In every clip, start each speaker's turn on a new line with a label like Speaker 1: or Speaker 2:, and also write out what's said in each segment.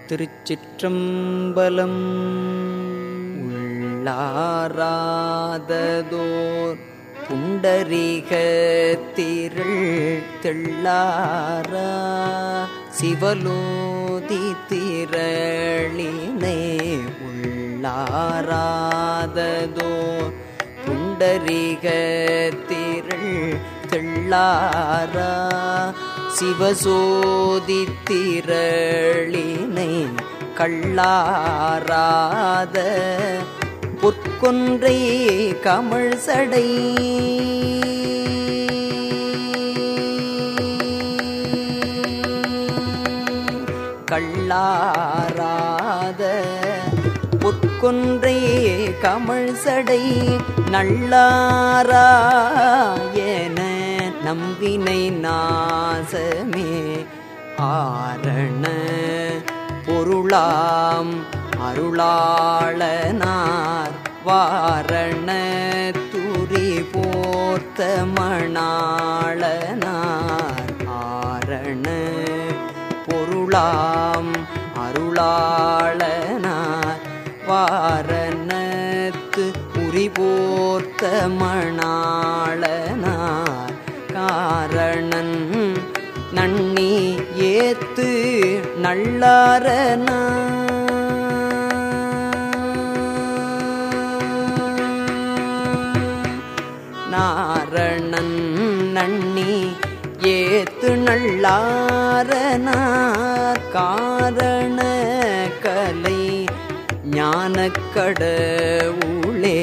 Speaker 1: திருச்சிற்றம்பலம் உள்ளாராததோர் புண்டரீக திரள் தெள்ளாரா சிவலோதி திரளினை உள்ளாராததோர் புண்டரீக திரள் தெள்ளாரா சிவசோதி திரளினை கள்ளாராத பொற்கொன்றை கமழ் சடை கள்ளாராத பொற்கொன்றை கமழ் சடை நள்ளாரா என நம்பினை நாசமே ஆரண பொருளாம் அருளாளனார் வாரண துரி போர்த்த மணாளனார் ஆரண பொருளாம் அருளாளனார் வாரணத்து உரிபோர்த்த மணாளனார் காரணன் நன்னி ஏத்து நள்ளாரனா நாரணன் நன்னி ஏத்து நள்ளாரனார் காரண கலை ஞானக்கடவுளே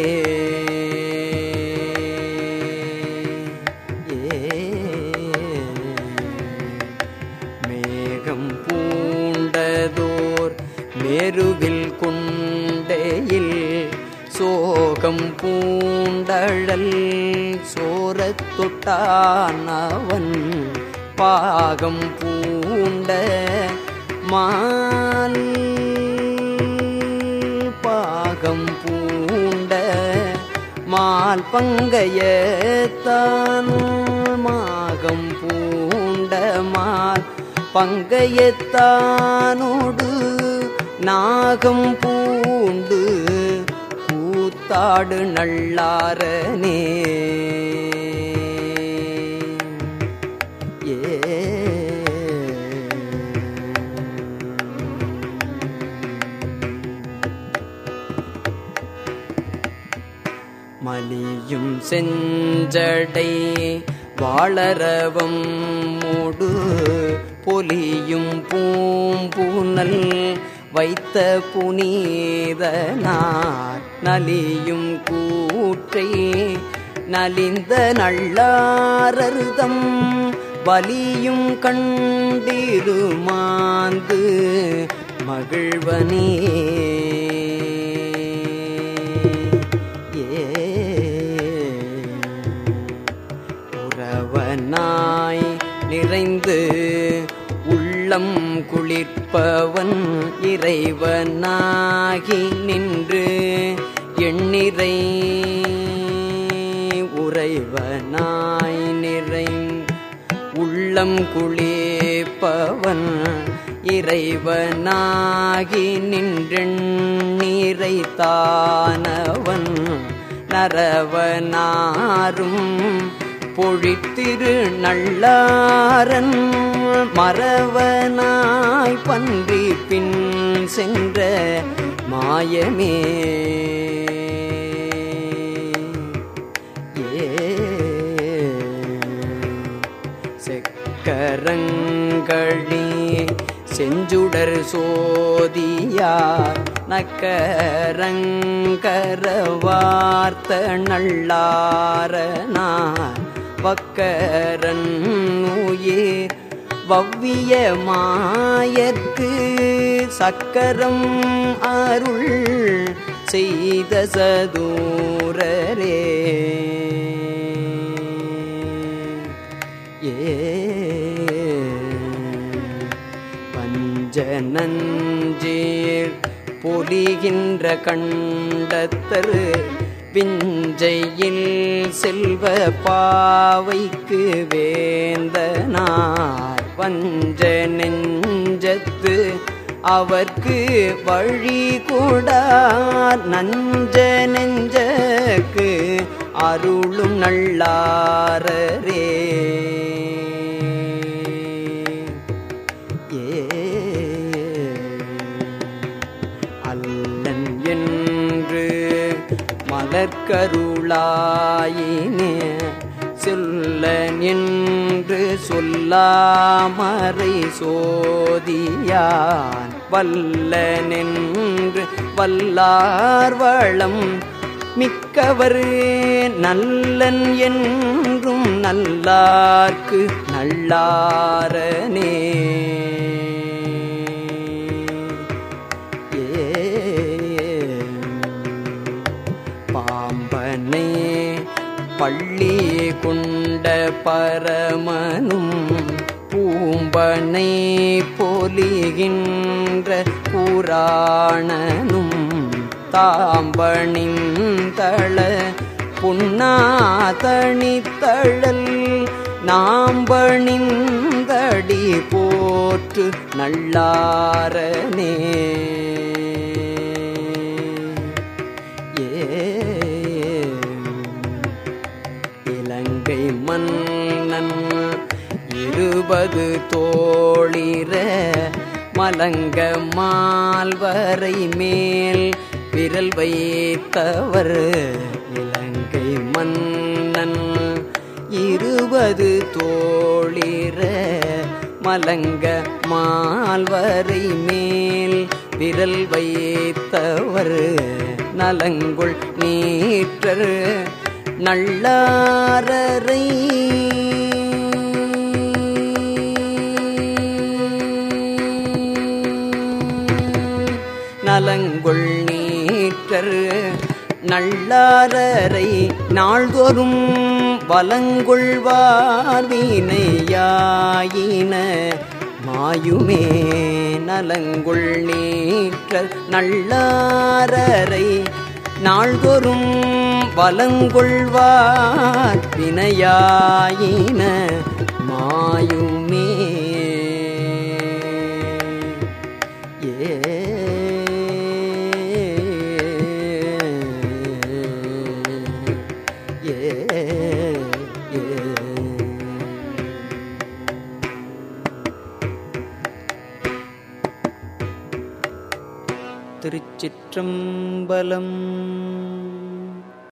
Speaker 1: மேகம் பூண்டதோர் மேருவில் கொண்டையில் சோகம் பூண்டழல் சோரத் தொட்டானவன் பாகம் பூண்ட மால் பாகம் பூண்ட மால் பங்கையத்தான் மாகம் பூண்ட மால் பங்கையத்தானோடு நாகம் பூண்டு கூத்தாடு நள்ளாரனே ஏ மலியும் செஞ்சடை வாளரவம் மூடு பொலியும் பூம்பூனல் வைத்த புனீதனார் நலியும் கூற்றை நலிந்த நள்ளாரருதம் வலியும் கண்டிருமாந்து மகிழ்வனே உறவனாய் நிறைந்து உள்ளம் குளிர்ப்பவன் இறைவனாகி நின்று எண்ணிறை உறைவனாய் நிறை உள்ளம் குளிர்ப்பவன் இறைவனாகி நின்றெண்ணீரை தானவன் நரவனாரும் பொழித்திரு நள்ளாரன் மறவனாய் பன்றி பின் சென்ற மாயமே ஏ செக்கரங்களி செஞ்சுடர் சோதியார் நக்கரங்கர வார்த்த நள்ளாரனார் வக்கரன் உயிர் வவ்விய மாயற்கு சக்கரம் அருள் செய்த சதூரரே ஏ பஞ்சனஞ்சீர் பொலிகின்ற கண்டத்தரு விஞ்சையில் செல்வ பாவைக்கு வேந்தனார் வஞ்ச நெஞ்சத்து அவர்க்கு வழி கூட நஞ்ச நெஞ்சக்கு அருளும் நல்லாரரே ஏ அல்லன் என்று மலர்கருளாயினே சொல்லன் என்று சொல்லாமறை சோதியான் வல்லன் என்று வல்லார் வளம் மிக்கவர் நல்லன் என்றும் நல்லார்க்கு நல்லாரனே பாம்பனை பள்ளி கொண்ட பரமனும் பூம்பனை பொலிகின்ற புராணனும் தாம்பணின் தள புன்னாதணித்தழல் நாம்பணிந்தடி போற்று நல்லாரனே ஏ இலங்கை மன்னன் இருபது தோழிர மலங்க மால்வரை மேல் விரல் வைத்தவர் இலங்கை மன்னன் இருபது தோழிர மலங்க மால்வரை மேல் விரல் வைத்தவர் நலங்குள் நீற்றர் நல்லாரரை நலங்குள் நீற்றர் நல்லாரரை நாள்தோறும் வலங்கொள்வார் வினையாயின மாயுமே நலங்குள் நீற்றர் நல்லாரரை நாள்தோறும் வலங்கொள்வார் வினையாயின மாயுமே ஏ ஏ ஏ திருச்சிற்றம்பலம்